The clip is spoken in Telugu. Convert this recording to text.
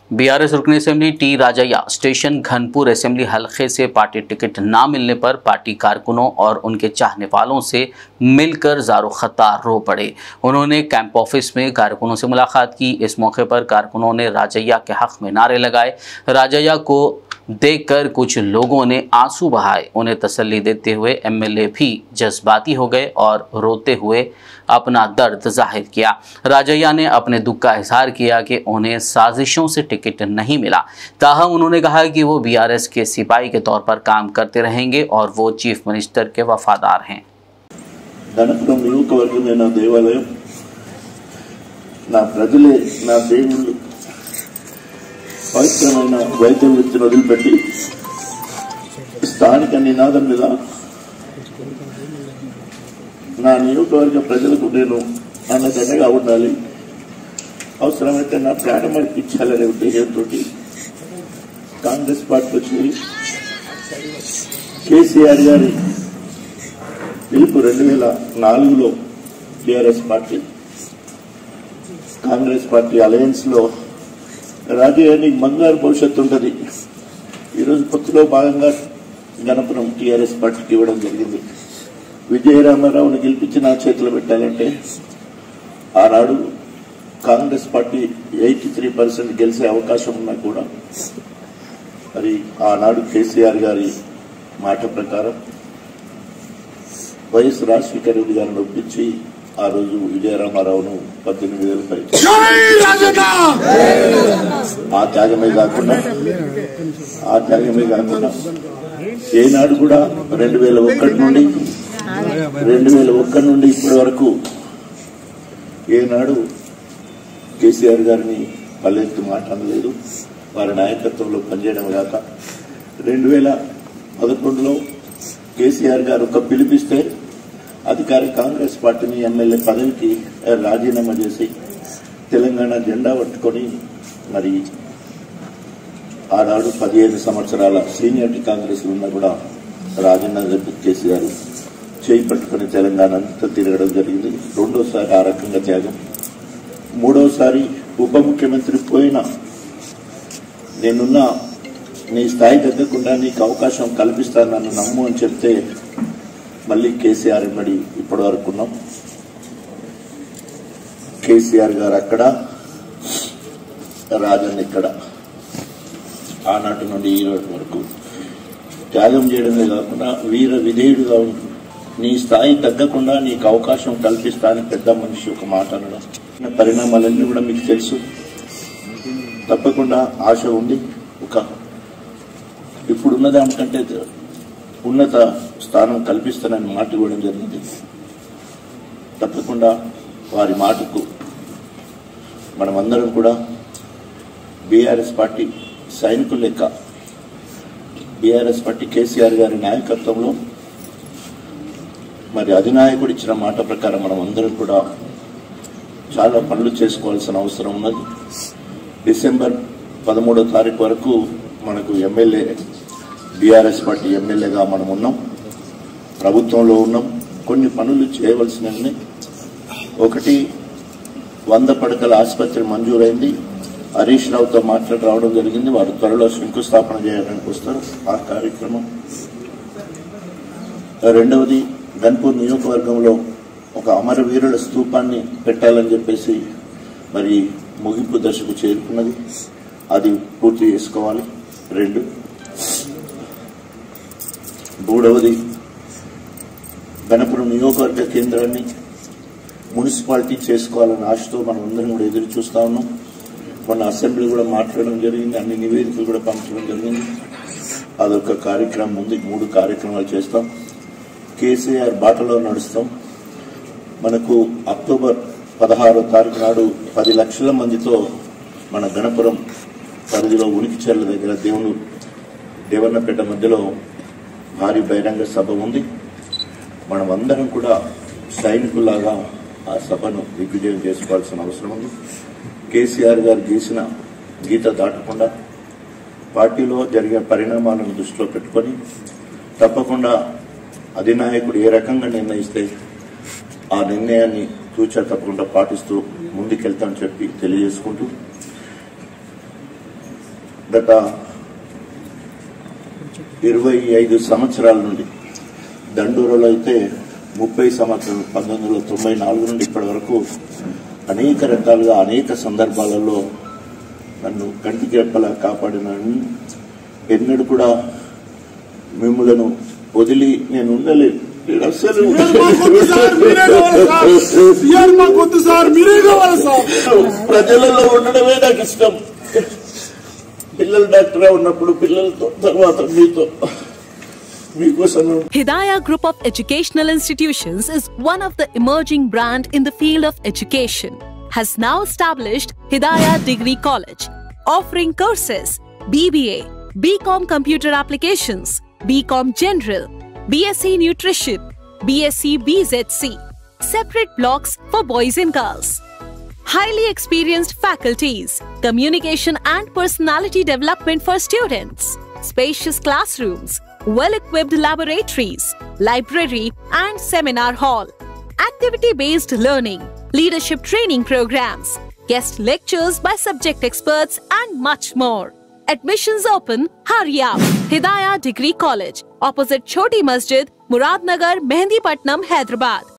बीआरएस रुकन assembly T Rajaiah station Ghanpur assembly हलके से पार्टी टिकट ना मिलने पर पार्टी कारकुनों और उनके चाहने वालों से मिलकर जारो खतार रो पड़े उन्होंने कैंप ऑफिस में कारकुनों से मुलाकात की इस मौके पर कारकुनों ने राजैया के हक में नारे लगाए राजैया को देखकर कुछ लोगों ने आंसू बहाए उन्हें तसल्ली देते हुए एमएलए भी जज्बाती हो गए और रोते हुए अपना दर्द जाहिर किया राजैया ने अपने दुख का इजहार किया कि उन्हें साजिशों से टिकट नहीं मिला ताहम उन्होंने कहा कि वो बीआरएस के सिपाही के तौर पर काम करते रहेंगे और वो चीफ मिनिस्टर के वफादार हैं ధనపురం నియోజకవర్గమే నా దేవాలయం నా ప్రజలే నా దేవుళ్ళు పవిత్రమైన వైద్య వృత్తిని వదిలిపెట్టి స్థానిక నినాదం మీద నా నియోజకవర్గ ప్రజలకు నేను అన్నదండగా ఉండాలి అవసరమైతే నా ప్రాణం అర్పించాలనే ఉద్దేశంతో కాంగ్రెస్ పార్టీ వచ్చింది కేసీఆర్ గారి పిలుపు రెండు వేల నాలుగులో TRS party Congress party alliance లో రాజకీయానికి బంగారు భవిష్యత్తు ఉంటుంది ఈరోజు పొత్తులో భాగంగా గణపురం టిఆర్ఎస్ పార్టీకి ఇవ్వడం జరిగింది విజయరామారావుని గెలిపించి నా చేతిలో పెట్టాలంటే ఆనాడు Congress party eighty three percent గెలిచే అవకాశం ఉన్నా కూడా మరి ఆనాడు కేసీఆర్ గారి మాట ప్రకారం వైఎస్ రాజశేఖర రెడ్డి గారిని ఒప్పించి ఆ రోజు విజయరామారావును పద్దెనిమిది వేల పై ఆ త్యాగమే కాకుండా ఆ త్యాగమే కాకుండా ఏనాడు కూడా రెండు వేల ఒకటి నుండి రెండు వేల ఒకటి నుండి ఇప్పటి వరకు ఏనాడు కేసీఆర్ గారిని పల్లెత్తు మాట్లాడలేదు వారి నాయకత్వంలో పనిచేయడం కాక రెండు వేల పదకొండులో కేసీఆర్ గారు ఒక పిలిపిస్తే అధికారి కాంగ్రెస్ పార్టీని ఎమ్మెల్యే పదవికి రాజీనామా చేసి తెలంగాణ జెండా పట్టుకొని మరి ఆనాడు పదిహేను సంవత్సరాల సీనియర్టీ కాంగ్రెస్ ఉన్నా కూడా రాజీనామా కేసీఆర్ చేయి పట్టుకుని తెలంగాణ అంతా తిరగడం జరిగింది రెండోసారి ఆ రకంగా త్యాగం మూడోసారి ఉప ముఖ్యమంత్రి పోయిన నేనున్న నీ స్థాయి తగ్గకుండా నీకు అవకాశం కల్పిస్తాను నన్ను నమ్ము అని చెప్తే మళ్ళీ కేసీఆర్ మడి ఇప్పటి వరకు ఉన్నాం కేసీఆర్ గారు అక్కడ రాజన్ ఇక్కడ ఆనాటి నుండి ఈ రోజు వరకు త్యాగం చేయడమే కాకుండా వీర విధేయుడుగా ఉంటూ నీ స్థాయి తగ్గకుండా నీకు అవకాశం కల్పిస్తానని పెద్ద మనిషి ఒక మాట అనడం పరిణామాలన్నీ కూడా మీకు తెలుసు తప్పకుండా ఆశ ఉంది ఒక ఇప్పుడున్న దానికంటే ఉన్నత స్థానం కల్పిస్తానని మాట ఇవ్వడం జరిగింది తప్పకుండా వారి మాటకు మనమందరం కూడా బీఆర్ఎస్ పార్టీ సైనికుల లెక్క బీఆర్ఎస్ పార్టీ కేసీఆర్ గారి నాయకత్వంలో మరి అధినాయకుడు ఇచ్చిన మాట ప్రకారం మనం అందరం కూడా చాలా పనులు చేసుకోవాల్సిన అవసరం ఉన్నది డిసెంబర్ పదమూడో తారీఖు వరకు మనకు ఎమ్మెల్యే బీఆర్ఎస్ పార్టీ ఎమ్మెల్యేగా మనం ఉన్నాం ప్రభుత్వంలో ఉన్నాం కొన్ని పనులు చేయవలసినవి ఒకటి వంద పడకల ఆసుపత్రి మంజూరైంది హరీష్ రావుతో మాట్లాడి రావడం జరిగింది వారు త్వరలో శంకుస్థాపన చేయడానికి వస్తారు ఆ కార్యక్రమం రెండవది గన్పూర్ నియోజకవర్గంలో ఒక అమరవీరుల స్తూపాన్ని పెట్టాలని చెప్పేసి మరి ముగింపు దశకు చేరుకున్నది అది పూర్తి చేసుకోవాలి రెండు మూడవది గణపురం నియోజకవర్గ కేంద్రాన్ని మున్సిపాలిటీ చేసుకోవాలన్న ఆశతో మనం అందరం కూడా ఎదురు చూస్తా ఉన్నాం మొన్న అసెంబ్లీ కూడా మాట్లాడడం జరిగింది అన్ని నివేదికలు కూడా పంపడం జరిగింది అదొక కార్యక్రమం ఉంది మూడు కార్యక్రమాలు చేస్తాం కేసీఆర్ బాటలో నడుస్తాం మనకు అక్టోబర్ పదహారో తారీఖు నాడు పది లక్షల మందితో మన గణపురం పరిధిలో ఉనికిచెర్ల దగ్గర దేవుని దేవన్నపేట మధ్యలో భారీ బహిరంగ సభ ఉంది మనం అందరం కూడా సైనికుల్లాగా ఆ సభను దిగ్విజయం చేసుకోవాల్సిన అవసరం ఉంది కేసీఆర్ గారు గీసిన గీత దాటకుండా పార్టీలో జరిగే పరిణామాలను దృష్టిలో పెట్టుకొని తప్పకుండా అధినాయకుడు ఏ రకంగా నిర్ణయిస్తే ఆ నిర్ణయాన్ని తూచా తప్పకుండా పాటిస్తూ ముందుకెళ్తామని చెప్పి తెలియజేసుకుంటూ గత ఇరవై ఐదు సంవత్సరాల నుండి దండూరులో అయితే ముప్పై సంవత్సరాలు పంతొమ్మిది వందల తొంభై నాలుగు నుండి ఇప్పటి వరకు అనేక రకాలుగా అనేక సందర్భాలలో నన్ను కంటికి రెప్పలా కాపాడిన ఎన్నడూ కూడా మిమ్మలను వదిలి నేను ఉండలేను నేను అస్సలు సీఆర్ మాకు వద్దు సార్ మీరే కావాలి సార్ ప్రజలలో ఉండడమే నాకు ఇష్టం పిల్లలు డాక్టర్గా ఉన్నప్పుడు పిల్లలతో తర్వాత మీతో మీకోసం Hidayah Group of Educational Institutions is one of the emerging brand in the field of education. Has now established Hidayah Degree College, offering courses BBA, BCom Computer Applications, BCom General, BSc Nutrition, BSc BZC, separate blocks for boys and girls. Highly experienced faculties, communication and personality development for students, spacious classrooms, well equipped laboratories, library, and seminar hall, activity based learning, leadership training programs, guest lectures by subject experts, and much more. Admissions open, hurry up! Hidayah Degree College, opposite Choti Masjid, Muradnagar, Mehndipatnam, Hyderabad.